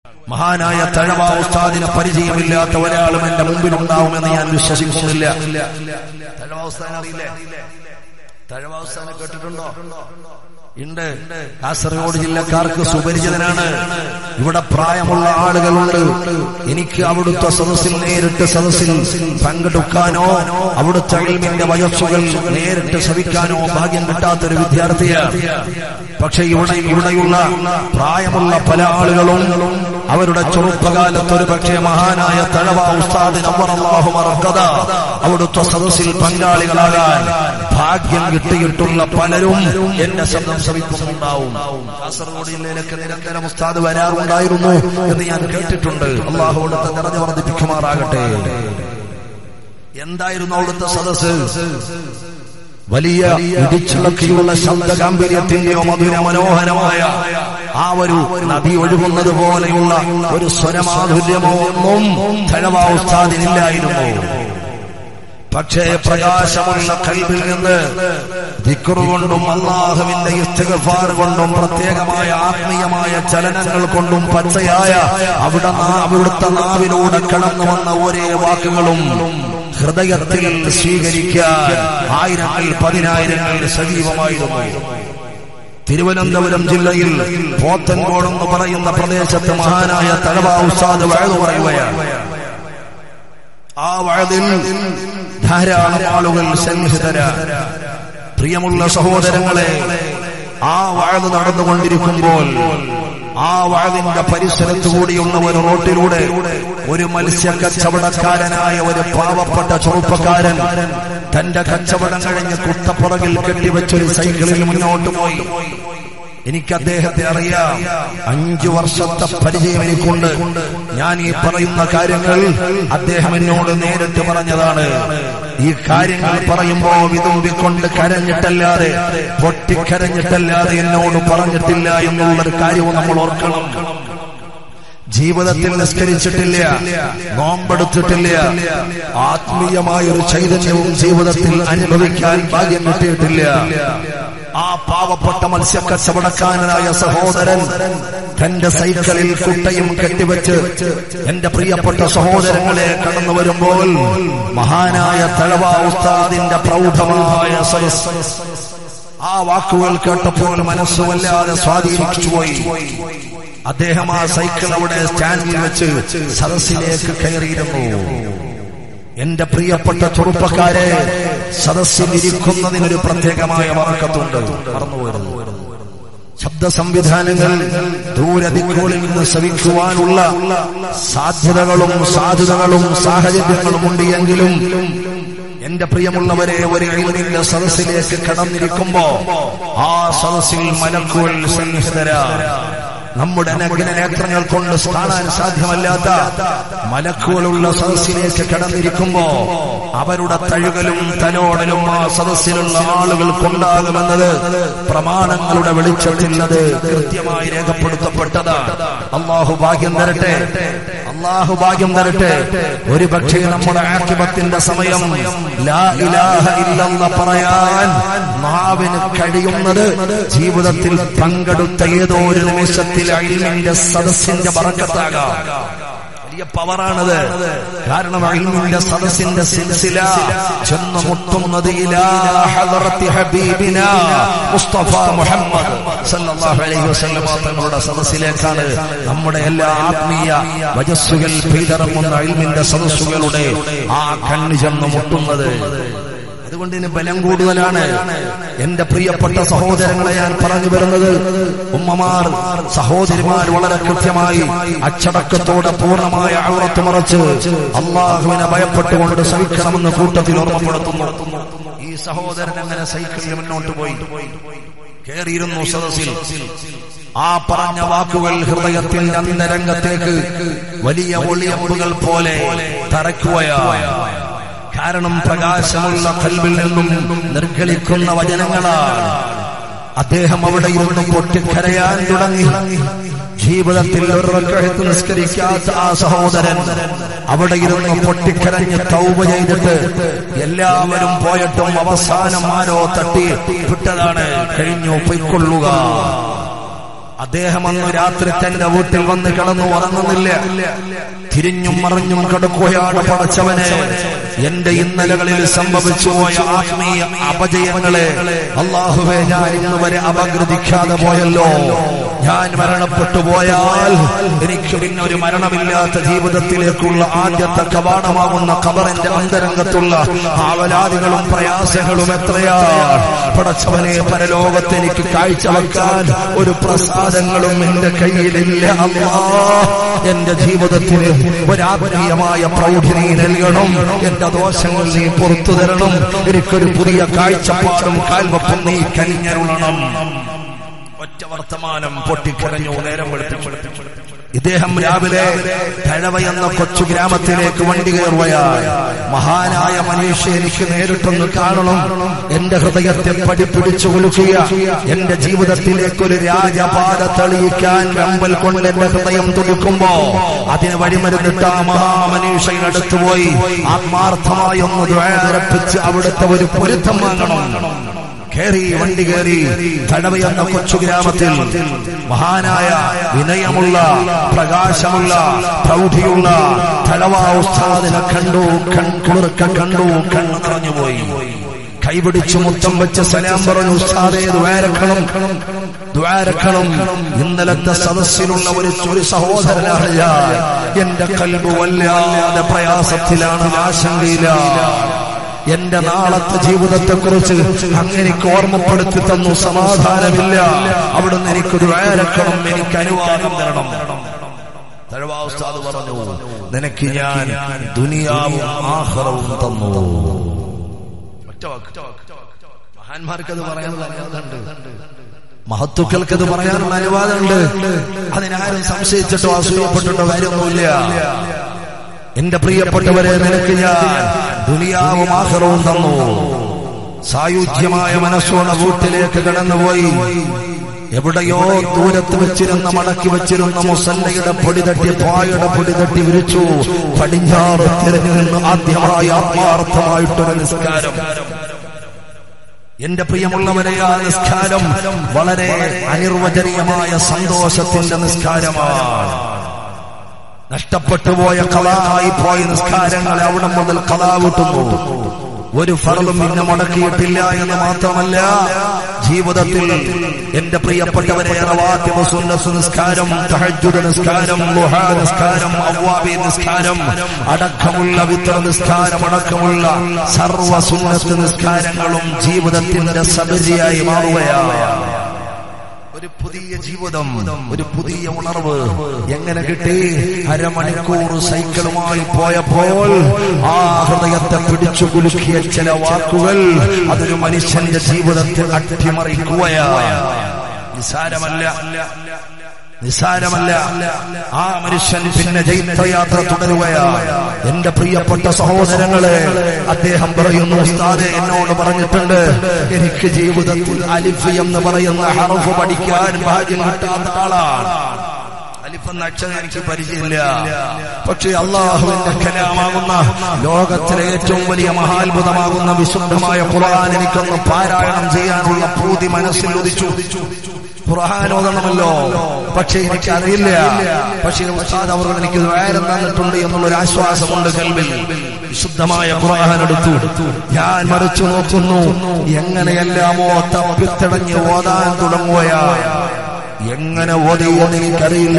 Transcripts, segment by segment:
മഹാനായ തഴവ ഉസ്താദിനെ പരിചയമില്ലാത്ത ഒരാളും എന്റെ മുമ്പിൽ ഉണ്ടാവുമെന്ന് ഞാൻ വിശ്വസിക്കുന്നില്ല തഴവ ഉസ്താദിനെ അറിയില്ലേ തഴവ ഉസ്താദിനെ കേട്ടിട്ടുണ്ടോ ഉണ്ട് കാസർഗോഡ് ജില്ലക്കാർക്ക് സുപരിചിതനാണ് ഇവിടെ പ്രായമുള്ള ആളുകളുണ്ട് എനിക്ക് അവിടുത്തെ സദസ്സിൽ നേരിട്ട് സദസ്സിൽ പങ്കെടുക്കാനോ അവിടുത്തെ ഇൽമിന്റെ വയസ്സുകൾ നേരിട്ട് ശ്രവിക്കാനോ ഭാഗ്യം കിട്ടാത്തൊരു വിദ്യാർത്ഥിയാണ് പക്ഷെ ഇവിടെ ഇവിടെയുള്ള പ്രായമുള്ള പല ആളുകളും അവരുടെ ചെറുപ്പകാലത്ത് ഒരു പക്ഷേ മഹാനായ തഴവ ഉസ്താദ് നവറല്ലാഹു മറക്കത അവിടുത്തെ സദസ്സിൽ പങ്കാളികളാകാൻ ഭാഗ്യം കിട്ടിയിട്ടുള്ള പലരും എന്റെ ശബ്ദം ശ്രവിക്കുന്നുണ്ടാവും കാസർഗോഡ് ജില്ലയിലൊക്കെ നിരന്തരം ഉസ്താദ് വരാറുണ്ടായിരുന്നു എന്ന് ഞാൻ കേട്ടിട്ടുണ്ട് അള്ളാഹു അവിടുത്തെ നിറഞ്ഞു വർദ്ധിപ്പിക്കുമാറാകട്ടെ എന്തായിരുന്നു അവിടുത്തെ സദസ്സ് വലിയ ഇടിച്ചിളക്കിയുള്ള ശബ്ദ ഗാംഭീര്യത്തിന്റെയോ മധുര മനോഹരമായ ആ ഒരു നദി ഒഴുകുന്നത് പോലെയുള്ള ഒരു സ്വരമാധുര്യമോ ഒന്നും ധനവാസ്ഥാദിനില്ലായിരുന്നു പക്ഷേ പ്രകാശമുള്ള കൽവിൽ നിന്ന് ദിക്കറുകൊണ്ടും അള്ളാഹുവിന്റെ ഇസ്തിഗഫാർ കൊണ്ടും പ്രത്യേകമായ ആത്മീയമായ ചലനങ്ങൾ കൊണ്ടും പച്ചയായ അവിടെ അവിടുത്തെ നാവിലൂടെ കടന്നു വന്ന ഒരേ വാക്കുകളും ഹൃദയത്തിൽ സ്വീകരിക്കാൻ ആയിരങ്ങൾ പതിനായിരങ്ങൾ സജീവമായിരുന്നു തിരുവനന്തപുരം ജില്ലയിൽ പോത്തൻകോട് എന്ന് പറയുന്ന പ്രദേശത്ത് മഹാനായ തഴവ ഉസ്താദ് വഴതു പറയുകയാണ് ആ വഴതിൽ ധാരാളം ആളുകൾ സന്നിഹിതര പ്രിയമുള്ള സഹോദരങ്ങളെ ആ വഴത് നടന്നുകൊണ്ടിരിക്കുമ്പോൾ ആ വാതിന്റെ പരിസരത്തു കൂടിയുള്ള ഒരു റോട്ടിലൂടെ ഒരു മത്സ്യ കച്ചവടക്കാരനായ ഒരു പാവപ്പെട്ട ചെറുപ്പക്കാരൻ തന്റെ കച്ചവടം കഴിഞ്ഞ് കുട്ടപ്പുറകിൽ കെട്ടിവെച്ചൊരു സൈക്കിളിൽ മുന്നോട്ട് പോയി എനിക്ക് അദ്ദേഹത്തെ അറിയാം അഞ്ചു വർഷത്തെ പരിചയം എനിക്കുണ്ട് ഞാൻ ഈ പറയുന്ന കാര്യങ്ങൾ അദ്ദേഹം എന്നോട് നേരിട്ട് പറഞ്ഞതാണ് ഈ കാര്യങ്ങൾ പറയുമ്പോ വിതുമ്പിക്കൊണ്ട് കരഞ്ഞിട്ടല്ലാതെ പൊട്ടിക്കരഞ്ഞിട്ടല്ലാതെ എന്നോട് പറഞ്ഞിട്ടില്ല എന്നുള്ളൊരു കാര്യവും നമ്മൾ ഓർക്കണം ജീവിതത്തിൽ നിസ്കരിച്ചിട്ടില്ല നോമ്പെടുത്തിട്ടില്ല ആത്മീയമായ ഒരു ചൈതന്യവും ജീവിതത്തിൽ അനുഭവിക്കാൻ ഭാഗ്യം കിട്ടിയിട്ടില്ല ആ പാവപ്പെട്ട മത്സ്യക്കച്ചവടക്കാരനായ സഹോദരൻ തന്റെ സൈക്കിളിൽ കുട്ടയും കെട്ടിവെച്ച് എന്റെ പ്രിയപ്പെട്ട സഹോദരങ്ങളെ കടന്നു വരുമ്പോൾ മഹാനായ തഴവ ഉസ്താദിന്റെ പ്രൗഢമായ സദസ് ആ വാക്കുകൾ കേട്ടപ്പോൾ മനസ്സ് വല്ലാതെ സ്വാധീനിച്ചു പോയി അദ്ദേഹം ആ സൈക്കിൾ അവിടെ സ്റ്റാൻഡിൽ വെച്ച് സദസ്സിലേക്ക് കയറിയിരുന്നു എന്റെ പ്രിയപ്പെട്ട ചെറുപ്പക്കാരെ സദസ്സിൽ ഇരിക്കുന്നതിനൊരു പ്രത്യേകമായ വറക്കത്തുണ്ട് മറന്നുപോയിരുന്നു ശബ്ദ സംവിധാനങ്ങൾ ദൂരദിക്കുകളിൽ നിന്ന് ശ്രവിക്കുവാനുള്ള സാധ്യതകളും സാധ്യതകളും സാഹചര്യങ്ങളും ഉണ്ട് എങ്കിലും എന്റെ പ്രിയമുള്ളവരെ ഒരു ഇൽമിന്റെ സദസ്സിലേക്ക് കടന്നിരിക്കുമ്പോ ആ സദസ്സിൽ മലക്കുകൾ സന്നിഹിതരാ നമ്മുടെ നഗ്ന നേത്രങ്ങൾ കൊണ്ട് കാണാൻ സാധ്യമല്ലാത്ത മലക്കുകളുള്ള സദസ്സിലേക്ക് കടന്നിരിക്കുമ്പോ അവരുടെ തഴുകലും തലോടലും ആ സദസ്സിലുള്ള ആളുകൾക്കുണ്ടാകുമെന്നത് പ്രമാണങ്ങളുടെ വെളിച്ചത്തിൽ അത് കൃത്യമായി രേഖപ്പെടുത്തപ്പെട്ടതാണ് അള്ളാഹു ഭാഗ്യം തരട്ടെ അള്ളാഹു ഭാഗ്യം തരട്ടെ ഒരു പക്ഷേ നമ്മുടെ ആക്കിബത്തിന്റെ സമയം ലാ ഇലാഹ ഇല്ലെന്ന് പറയാൻ നാവിന് കഴിയുന്നത് ജീവിതത്തിൽ പങ്കെടുത്ത ഏതോ ഒരു നിമിഷത്തിൽ അഴിമിന്റെ സദസ്സിന്റെ പറക്കത്താകാം വലിയ പവറാണത് കാരണം അഴിമിന്റെ സദസ്സിന്റെ സിൽസില ചെന്ന് മുട്ടുന്നത് മുസ്തഫ മുഹമ്മദ് സല്ലല്ലാഹു അലൈഹി വസല്ലം തങ്ങളുടെ സദസ്സിലേക്കാണ് നമ്മുടെ എല്ലാ ആത്മീയ വജസ്സുകൾ പെയ്തിറങ്ങുന്ന അഴിമിന്റെ സദസ്സുകളുടെ ആ കണ്ണു ചെന്ന് മുട്ടുന്നത് അതുകൊണ്ട് ഇതിന് ബലം കൂടുതലാണ് എന്റെ പ്രിയപ്പെട്ട സഹോദരങ്ങളെ ഞാൻ പറഞ്ഞു വരുന്നത് ഉമ്മമാർ സഹോദരിമാർ വളരെ കൃത്യമായി അച്ചടക്കത്തോടെ പൂർണ്ണമായ ഔറത്ത് മറച്ച് അള്ളാഹുവിനെ ഭയപ്പെട്ടുകൊണ്ട് സഹിക്കണമെന്ന് കൂട്ടത്തിൽ ഓർമ്മപ്പെടുത്തുന്നു ഈ സഹോദരൻ അങ്ങനെ സൈക്കിളിൽ മുന്നോട്ട് പോയി കയറിയിരുന്നു സദസ്സിൽ ആ പറഞ്ഞ വാക്കുകൾ ഹൃദയത്തിൽ അന്തരംഗത്തേക്ക് വലിയ ഒളിയമ്പുകൾ പോലെ തറയ്ക്കുകയാണ് കാരണം പ്രകാശമുള്ള കൽവിൽ നിന്നും നിർഗളിക്കുന്ന വചനങ്ങളാണ് അദ്ദേഹം അവിടെ ഇരുന്ന് പൊട്ടിക്കരയാൻ തുടങ്ങി ജീവിതത്തിൽ ഒരു റക്കഴത്ത് നിസ്കരിക്കാത്ത ആ സഹോദരൻ അവിടെ ഇരുന്ന് പൊട്ടിക്കരഞ്ഞ് തൗബ ചെയ്തിട്ട് എല്ലാവരും പോയിട്ടും അവസാനം ആരോ തട്ടി വിട്ടതാണ് കഴിഞ്ഞു പൊയ്ക്കൊള്ളുക അദ്ദേഹം അന്ന് രാത്രി തന്റെ വീട്ടിൽ വന്ന് കിടന്നു ഉറങ്ങുന്നില്ല തിരിഞ്ഞും മറിഞ്ഞും കിടക്കുകയാണ് പടച്ചവനെ എന്റെ ഇന്നലകളിൽ സംഭവിച്ചു പോയ ആത്മീയ അപജയങ്ങളെ അള്ളാഹുവെ ഞാൻ ഇന്ന് വരെ അപഗ്രഥിക്കാതെ പോയല്ലോ ഞാൻ മരണപ്പെട്ടു പോയാൽ എനിക്ക് പിന്നെ ഒരു മരണമില്ലാത്ത ജീവിതത്തിലേക്കുള്ള ആദ്യത്തെ കവാടമാകുന്ന ഖബറിന്റെ അന്തരംഗത്തുള്ള ആവലാദികളും പ്രയാസങ്ങളും എത്രയാണ് പടച്ചവനെ പരലോകത്ത് എനിക്ക് കാഴ്ചവെക്കാൻ ഒരു പ്രസാദങ്ങളും എന്റെ കയ്യിലില്ല അല്ലാ എന്റെ ജീവിതത്തിന് ഒരാത്മീയമായ പ്രൗഢി നീ നൽകണം എന്റെ ദോഷങ്ങൾ നീ പുറത്തു തരണം എനിക്കൊരു പുതിയ കാഴ്ചപ്പാടും കാൽവപ്പും നീ കനിഞ്ഞരുളണം ഒറ്റ വർത്തമാനം പൊട്ടിക്കരഞ്ഞു നേരം വെളുപ്പിച്ചു ഇദ്ദേഹം രാവിലെ തഴവ എന്ന കൊച്ചു ഗ്രാമത്തിലേക്ക് വണ്ടി കയറുകയായി മഹാനായ മനുഷ്യ എനിക്ക് നേരിട്ടൊന്ന് കാണണം എന്റെ ഹൃദയത്തെ പടിപ്പിടിച്ചു കൊടുക്കുക എന്റെ ജീവിതത്തിലേക്ക് ഒരു രാജപാത തെളിയിക്കാൻ വെമ്പൽ കൊണ്ട് എന്റെ ഹൃദയം തുടിക്കുമ്പോ അതിന് വഴിമരുന്നിട്ട് ആ മഹാമനുഷ്യയുടെ അടുത്ത് പോയി ആത്മാർത്ഥമായി ഒന്ന് ദ്വാരപ്പിച്ച് അവിടുത്തെ ഒരു പൊരുത്തം വാങ്ങണം കേറി വണ്ടി കേറി തടവയെന്ന കൊച്ചു ഗ്രാമത്തിൽ മഹാനായ വിനയമുള്ള പ്രകാശമുള്ള പ്രൗഢിയുള്ള തടവ ഉസ്താദിനെ കണ്ടു കൺകുളിർക്ക കണ്ടു കണ്ണു നിറഞ്ഞുപോയി കൈപിടിച്ചു മുത്തം വെച്ച് സലാം പറഞ്ഞു ഉസ്താദേ ദ്വാരക്കണം ദ്വാരക്കണം ഇന്നലത്തെ സദസ്സിലുള്ള ഒരു ഒരു സഹോദരനാണ് ഞാൻ എന്റെ കൽബ് വല്ലാതെ പ്രയാസത്തിലാണ് ആശങ്കയിലാണ് എന്റെ നാളത്തെ ജീവിതത്തെ കുറിച്ച് അങ്ങനെക്ക് ഓർമ്മപ്പെടുത്തി തന്നു സമാധാനമില്ല അവിടുന്ന് എനിക്കൊരു വേരക്കണം എനിക്ക് അനുവാദം തരണം തഴവാസ്താദ് പറഞ്ഞു നിനക്ക് ഞാൻ ദുനിയാവും ആഹ്റവും തന്നു ഒറ്റ വാക്ക്. മഹാന്മാർക്കത് പറയാനുള്ള അനുവാദമുണ്ട് മഹത്തുക്കൾക്കത് പറയാനുള്ള അനുവാദമുണ്ട് അതിനാരും സംശയിച്ചിട്ടോ അസൂയപ്പെട്ടിട്ടോ കാര്യമൊന്നുമില്ല എന്റെ പ്രിയപ്പെട്ടവരെ നിനക്ക് ഞാൻ ദുനിയാവും ആഹ്റവും തന്നു സായുജ്യമായ മനസ്സോടെ വീട്ടിലേക്ക് കടന്നുപോയി എവിടെയോ ദൂരത്ത് വെച്ചിരുന്ന മടക്കി വെച്ചിരുന്ന മുസല്ലയുടെ പൊടി തട്ടി പായുടെ പൊടി തട്ടി വിരിച്ചു പടിഞ്ഞാറ് തിരഞ്ഞു നിന്ന് ആദ്യമായി ആത്മാർത്ഥമായിട്ടൊരു നിസ്കാരം എന്റെ പ്രിയമുള്ളവരെ ആ നിസ്കാരം വളരെ അനിർവചനീയമായ സന്തോഷത്തിന്റെ നിസ്കാരമാണ് നഷ്ടപ്പെട്ടുപോയ കലായി പോയ നിസ്കാരങ്ങളെ അവിടെ മുതൽ കലാവിട്ടുന്നു ഒരു ഫറലും പിന്നെ മുടക്കിയിട്ടില്ല എന്ന് മാത്രമല്ല ജീവിതത്തിൽ എന്റെ പ്രിയപ്പെട്ടവരെ റവാത്തിബ് സുന്നത്ത് നിസ്കാരം തഹജ്ജുദ് നിസ്കാരം ലുഹാ നിസ്കാരം അവ്വാബി നിസ്കാരം അടക്കമുള്ള വിത്ര നിസ്കാരം അടക്കമുള്ള സർവ സുന്നത്ത് നിസ്കാരങ്ങളും ജീവിതത്തിന്റെ സബരിയായി മാറുകയാണ് ഒരു പുതിയ ജീവിതം ഒരു പുതിയ ഉണർവ് എങ്ങനെ കിട്ടി അരമണിക്കൂർ സൈക്കിളുമായി പോയപ്പോൾ ആ ഹൃദയത്തെ പിടിച്ചു കുലുക്കിയ ചില വാക്കുകൾ അതൊരു മനുഷ്യന്റെ ജീവിതത്തെ അട്ടിമറിക്കുകയാണ് നിസാരമല്ല നിസാരമല്ല ആ മനുഷ്യൻ പിന്നെ ജൈത്രയാത്ര തുടരുകയാണ് എന്റെ പ്രിയപ്പെട്ട സഹോദരങ്ങളെ അദ്ദേഹം പറയുന്നു ഉസ്താദെ എന്നോട് പറഞ്ഞിട്ടുണ്ട് എനിക്ക് ജീവിതത്തിൽ അലിഫ് എന്ന് പറയുന്ന ഹറഫ് പഠിക്കാൻ ഭാഗ്യം കിട്ടാത്ത ആളാണ് അലിഫ് എന്ന അക്ഷരം എനിക്ക് പരിചയമില്ല പക്ഷേ അള്ളാഹുവിന്റെ കലാമാകുന്ന ലോകത്തിലെ ഏറ്റവും വലിയ മഹാത്ഭുതമാകുന്ന വിശുദ്ധമായ ഖുർആൻ എനിക്കൊന്ന് പാരായണം ചെയ്യാനുള്ള പൂതി മനസ്സിൽ ഉദിച്ചു ഖുർആൻ ഓതണമല്ലോ പക്ഷെ എനിക്കറിയില്ല പക്ഷേ ഉസ്താദ് അവർ എനിക്ക് വേരം തന്നിട്ടുണ്ട് എന്നുള്ളൊരു ആശ്വാസമുണ്ട് കൽവിൽ വിശുദ്ധമായ ഖുർആൻ എടുത്തു ഞാൻ മറിച്ചു നോക്കുന്നു എങ്ങനെയെല്ലാമോ തപ്പിത്തടഞ്ഞ് ഓതാൻ തുടങ്ങുകയാ എങ്ങനെ ഓതിയെന്ന് എനിക്കറിയില്ല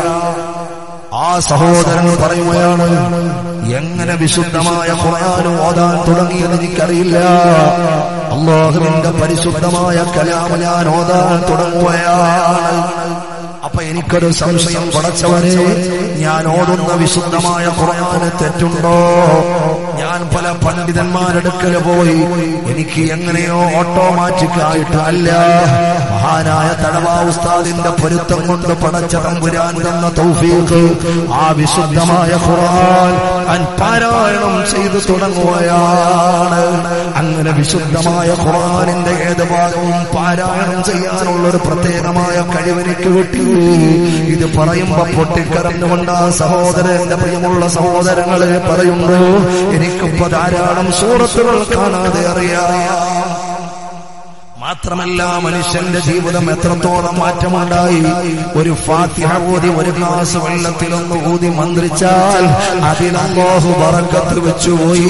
ആ സഹോദരൻ പറയുകയാണ് എങ്ങനെ വിശുദ്ധമായ ഖുർആൻ ഓതാൻ തുടങ്ങിയെന്ന് എനിക്കറിയില്ല അള്ളാഹുവിന്റെ പരിശുദ്ധമായ കലാമ ഞാൻ ഓതാൻ തുടങ്ങുകയാണ് അപ്പൊ എനിക്കൊരു സംശയം പടച്ചവനെ ഞാൻ ഓതുന്ന വിശുദ്ധമായ ഖുർആന് തെറ്റുണ്ടോ ഞാൻ പല പണ്ഡിതന്മാരെടുക്കൽ പോയി എനിക്ക് എങ്ങനെയോ ഓട്ടോമാറ്റിക് ആയിട്ട് അല്ല മഹാനായ തടവാ ഉസ്താദിന്റെ പൊരുത്തം കൊണ്ട് പടച്ച തമ്പുരാൻ തന്ന തൗഫീഖ് ആ വിശുദ്ധമായ ഖുർആൻ ഞാൻ പാരായണം ചെയ്തു തുടങ്ങുകയാണ് അങ്ങനെ വിശുദ്ധമായ ഖുർആനിന്റെ ഏത് ഭാഗവും പാരായണം ചെയ്യാനുള്ള ഒരു പ്രത്യേകമായ കഴിവെനിക്ക് കിട്ടി ഇത് പറയുമ്പോ പൊട്ടിക്കറന്നുകൊണ്ട് ആ സഹോദരന്റെ പ്രിയമുള്ള സഹോദരങ്ങളെ പറയുന്നു എനിക്കിപ്പോ ധാരാളം സൂറത്തുകൾ കാണാതെ അറിയാം മാത്രമല്ല മനുഷ്യന്റെ ജീവിതം എത്രത്തോളം മാറ്റമുണ്ടായി ഒരു ഫാത്തിഹ ഊതി ഒരു ഗ്ലാസ് വെള്ളത്തിലൊന്ന് ഊതി മന്ത്രിച്ചാൽ അതിനല്ലാഹു പറക്കത്ത് വെച്ചുപോയി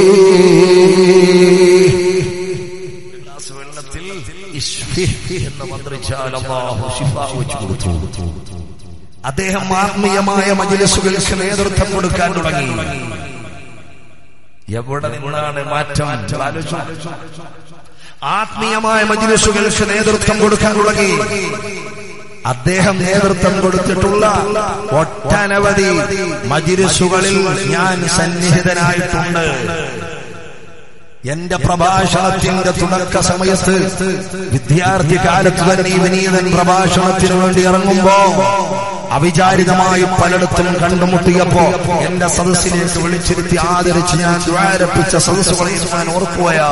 ഗ്ലാസ് വെള്ളത്തിൽ ഇശ്ഫി എന്ന് മന്ത്രിച്ചാൽ അല്ലാഹു ശിഫ വെച്ചു കൊടുത്തു അദ്ദേഹം ആത്മീയമായ മജിലിസുകൾക്ക് നേതൃത്വം കൊടുക്കാൻ തുടങ്ങി എവിടെ നിന്നാണ് മാറ്റം ആലോചിച്ചു ആത്മീയമായ മജിലിസുകൾക്ക് നേതൃത്വം കൊടുക്കാൻ തുടങ്ങി അദ്ദേഹം നേതൃത്വം കൊടുത്തിട്ടുള്ള ഒട്ടനവധി മജിലിസുകളിൽ ഞാൻ സന്നിഹിതനായിട്ടുണ്ട് എന്റെ പ്രഭാഷണത്തിന്റെ തുടക്ക സമയത്ത് വിദ്യാർത്ഥി കാലത്ത് തന്നെ ഈ വിനീതൻ പ്രഭാഷണത്തിന് വേണ്ടി ഇറങ്ങുമ്പോ അവിചാരിതമായി പലയിടത്തും കണ്ടുമുട്ടിയപ്പോ എന്റെ സദസ്സിലേക്ക് വിളിച്ചിരുത്തി ആദരിച്ച് ഞാൻ ദ്വാരപ്പിച്ച സദസ്സുകളെ ഞാൻ ഓർക്കുകയാ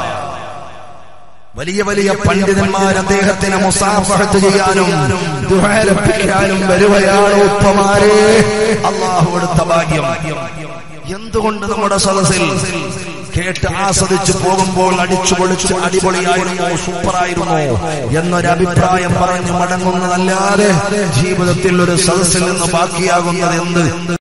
വലിയ വലിയ പണ്ഡിതന്മാർ അദ്ദേഹത്തിനെ മുസാഫഹത്ത് ചെയ്യാനും ദുഹാരപ്പിക്കാനും വരുവയാണ് ഉപ്പമാരെ അള്ളാഹു എടുത്ത ഭാഗ്യം എന്തുകൊണ്ട് നമ്മുടെ സദസ്സിൽ കേട്ട് ആസ്വദിച്ചു പോകുമ്പോൾ അടിച്ചു പൊളിച്ച് അടിപൊളിയായിരുന്നോ സൂപ്പറായിരുന്നോ എന്നൊരു അഭിപ്രായം പറഞ്ഞു മടങ്ങുന്നതല്ലാതെ ജീവിതത്തിൽ ഒരു സദസ്സിൽ നിന്ന് ബാക്കിയാകുന്നത് എന്ത്